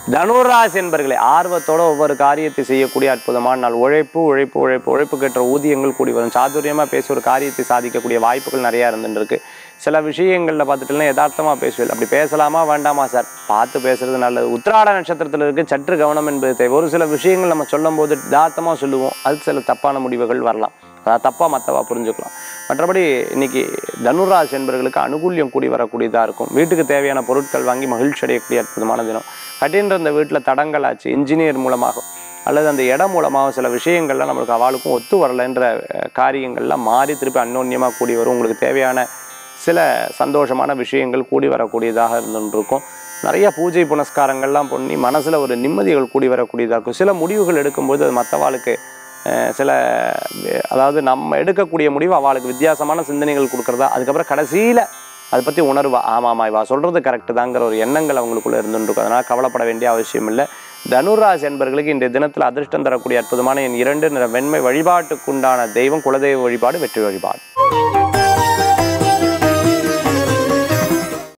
தனுராசி என்பர்களே ஆர்வத்தோட ஒவ்வொரு காரியத்தை செய்யக்கூடிய அற்புதமான நாள் உழைப்பு உழைப்பு உழைப்பு உழைப்புக்கேற்ற ஊதியங்கள் கூடி வரும் சாதுரியமாக பேசி ஒரு காரியத்தை சாதிக்கக்கூடிய வாய்ப்புகள் நிறையா இருந்துட்டு இருக்கு சில விஷயங்களில் பார்த்துட்டுனா யதார்த்தமாக பேசுவேன் அப்படி பேசலாமா வேண்டாமா சார் பார்த்து பேசுறது நல்லது உத்திராட நட்சத்திரத்தில் இருக்கு சற்று கவனம் என்பது தேவை ஒரு சில விஷயங்கள் நம்ம சொல்லும்போது யதார்த்தமாக சொல்லுவோம் அது சில தப்பான முடிவுகள் வரலாம் அதாவது தப்பாக மற்றவா புரிஞ்சுக்கலாம் மற்றபடி இன்னைக்கு தனுராசி என்பவர்களுக்கு அனுகூல்யம் கூடி வரக்கூடியதாக இருக்கும் வீட்டுக்கு தேவையான பொருட்கள் வாங்கி மகிழ்ச்சி அடையக்கூடிய அற்புதமான தினம் கட்டின்ற இந்த வீட்டில் தடங்கள் ஆச்சு இன்ஜினியர் மூலமாக அல்லது அந்த இடம் மூலமாக சில விஷயங்கள்லாம் நம்மளுக்கு அவளுக்கும் ஒத்து வரலைன்ற அஹ், காரியங்கள்லாம் மாறி திருப்பி அந்யோன்யமாக கூடி வரும் உங்களுக்கு தேவையான சில சந்தோஷமான விஷயங்கள் கூடி வரக்கூடியதாக இருந்துருக்கும் நிறைய பூஜை புனஸ்காரங்கள்லாம் பண்ணி மனசில் ஒரு நிம்மதிகள் கூடி வரக்கூடியதாக இருக்கும் சில முடிவுகள் எடுக்கும்போது அது மற்றவாளுக்கு அஹ், சில அஹ், அதாவது நம்ம எடுக்கக்கூடிய முடிவு அவளுக்கு வித்தியாசமான சிந்தனைகள் கொடுக்குறதா அதுக்கப்புறம் கடைசியில் அதை பற்றி உணர்வா ஆமாம் இவா சொல்கிறது கரெக்டு தாங்கிற ஒரு எண்ணங்கள் அவங்களுக்குள்ளே இருந்துருக்கும் அதனால் கவலைப்பட வேண்டிய அவசியம் இல்லை தனுராசி என்பர்களுக்கு இன்றைய தினத்தில் அதிர்ஷ்டம் தரக்கூடிய அற்புதமான என் இரண்டு நிற வெண்மை வழிபாட்டுக்குண்டான தெய்வம் குலதெய்வ வழிபாடு வெற்றி வழிபாடு